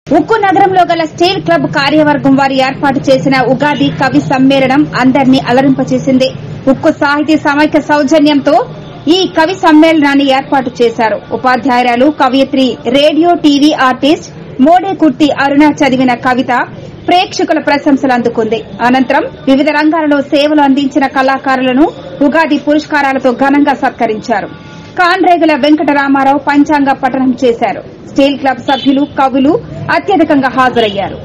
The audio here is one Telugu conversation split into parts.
ఉక్కు నగరంలో గల స్టీల్ క్లబ్ కార్యవర్గం వారు ఏర్పాటు చేసిన ఉగాది కవి సమ్మేళనం అందరినీ అలరింపచేసింది ఉక్కు సాహితీ సమైక్య సౌజన్యంతో ఈ కవి సమ్మేళనాన్ని ఏర్పాటు చేశారు ఉపాధ్యాయురాలు కవయిత్రి radio TV artist Modekurthi Aruna చదివిన కవిత ప్రేక్షకుల ప్రశంసలు అందుకుంది అనంతరం వివిధ రంగాలలో సేవలు అందించిన కళాకారులను ఉగాది పురస్కారాలతో ఘనంగా సత్కరించారు కాన్రేగుల వెంకటరామారావు పంచాంగ పఠనం చేశారు స్టీల్ క్లబ్ సభ్యులు కవులు అత్యధికంగా హాజరయ్యారు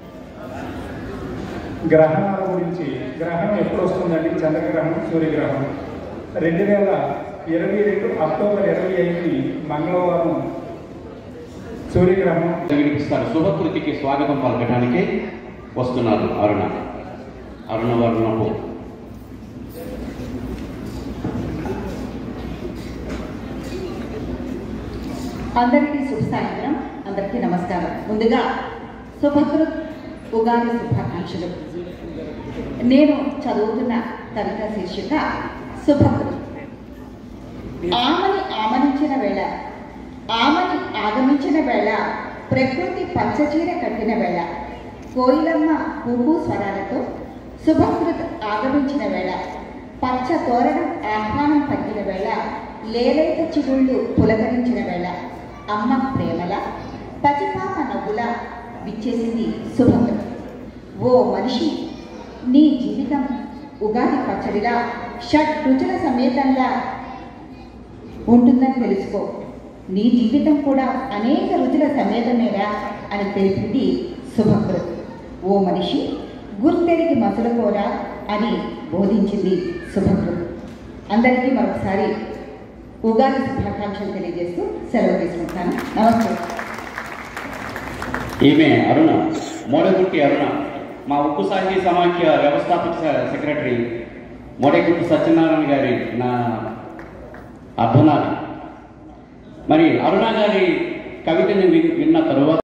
గ్రహణాల గురించి గ్రహణం ఎప్పుడు వస్తుందండి చంద్రగ్రహణం సూర్యగ్రహణం రెండు వేల ఇరవై రెండు అక్టోబర్ ఇరవై ఐదుని మంగళవారం సూర్యగ్రహణం వినిపిస్తారు శుభకృతికి స్వాగతం పలకడానికి వస్తున్నారు అరుణ అరుణ వర్ణపు అందరికీ శుభ సాయంత్రం అందరికీ నమస్కారం ముందుగా శుభకృ ఉగాది శుభాకాంక్షలు నేను చదువుతున్న కవిత శీర్షిక శుభకృ ఆమని ఆమనించిన వేళ ఆమని ఆగమించిన వేళ ప్రకృతి పంచచీర కట్టిన వేళ కోయిలమ్మ పువ్వు స్వరాలతో శుభకృత్ ఆగమించిన వేళ పచ్చ తోరణం ఆహ్వానం పలికిన వేళ లేలేత చిగుళ్ళు పులకరించిన వేళ అమ్మ ప్రేమల పసిపాప నవ్వుల విచ్చేసింది శుభకృత్ ఓ మనిషి నీ జీవితం ఉగాది పచ్చడిలా షట్ రుచుల సమేతంగా ఉంటుందని తెలుసుకో నీ జీవితం కూడా అనేక రుచుల సమేతమేరా అని తెలిపింది శుభకృత్ ఓ మనిషి గుర్తెరిగి మసలుకోరా అని బోధించింది శుభకృత్ అందరికీ మరొకసారి ఉగాది శుభాకాంక్షలు తెలియజేస్తూ సెలవు తీసుకుంటాను నమస్తే ఈమె అరుణ మోడగుట్టి అరుణ మా ఉక్కు సాహితీ సమాఖ్య వ్యవస్థాపక సె- సెక్రటరీ మోడగుట్టి సత్యనారాయణ గారి నా అర్ధనాథి మరి అరుణ గారి కవితని విన్- విన్న తరువాత